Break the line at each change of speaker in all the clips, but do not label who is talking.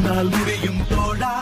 உன்னால் முடியும் தோழா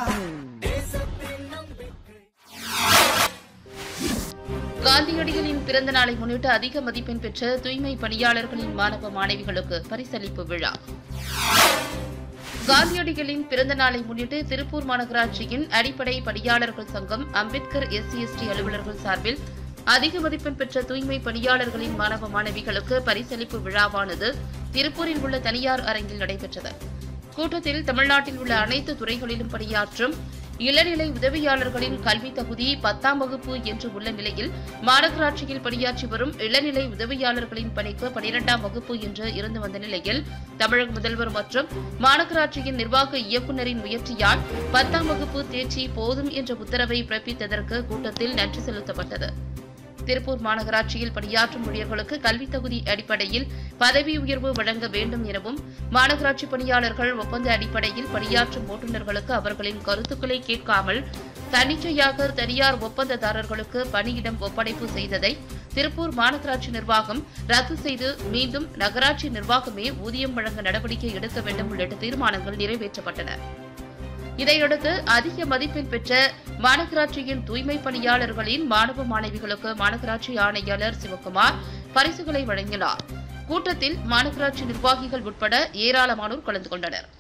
காந்தியடிகளின் பிறந்த நாளை முன்னிட்டு அதிக மதிப்பெண் பெற்ற தூய்மை பணியாளர்களின் மாணவ மாணவிகளுக்கு பரிசளிப்பு விழா காந்தியடிகளின் பிறந்த நாளை முன்னிட்டு திருப்பூர் மாநகராட்சியின் அடிப்படை பணியாளர்கள் சங்கம் அம்பேத்கர் எஸ்சி எஸ்டி அலுவலர்கள் சார்பில் அதிக மதிப்பெண் பெற்ற தூய்மை பணியாளர்களின் மாணவ மாணவிகளுக்கு பரிசளிப்பு விழாவானது திருப்பூரில் உள்ள தனியார் அரங்கில் நடைபெற்றது கூட்டத்தில் தமிழ்நாட்டில் உள்ள அனைத்து துறைகளிலும் பணியாற்றும் இளநிலை உதவியாளர்களின் கல்வி தகுதி பத்தாம் வகுப்பு என்று உள்ள நிலையில் மாநகராட்சியில் பணியாற்றி வரும் இளநிலை உதவியாளர்களின் பணிக்கு பனிரெண்டாம் வகுப்பு என்று இருந்து வந்த நிலையில் தமிழக முதல்வர் மற்றும் மாநகராட்சியின் நிர்வாக இயக்குநரின் முயற்சியால் பத்தாம் வகுப்பு தேர்ச்சி போதும் என்ற உத்தரவை பிறப்பித்ததற்கு கூட்டத்தில் நன்றி செலுத்தப்பட்டது திருப்பூர் மாநகராட்சியில் பணியாற்றும் ஊழியர்களுக்கு கல்வித் தகுதி அடிப்படையில் பதவி உயர்வு வழங்க வேண்டும் எனவும் மாநகராட்சி பணியாளர்கள் ஒப்பந்த அடிப்படையில் பணியாற்றும் ஓட்டுநர்களுக்கு அவர்களின் கருத்துக்களை கேட்காமல் தன்னிச்சையாக தனியார் ஒப்பந்ததாரர்களுக்கு பணியிடம் ஒப்படைப்பு செய்ததை திருப்பூர் மாநகராட்சி நிர்வாகம் ரத்து செய்து மீண்டும் நகராட்சி நிர்வாகமே ஊதியம் வழங்க நடவடிக்கை எடுக்க வேண்டும் உள்ளிட்ட தீர்மானங்கள் நிறைவேற்றப்பட்டன இதையடுத்து அதிக மதிப்பெண் பெற்ற மாநகராட்சியின் தூய்மை பணியாளர்களின் மாணவ மாணவிகளுக்கு மாநகராட்சி ஆணையாளர் சிவகுமார் பரிசுகளை வழங்கினார் கூட்டத்தில் மாநகராட்சி நிர்வாகிகள் உட்பட ஏராளமானோர் கலந்து கொண்டனர்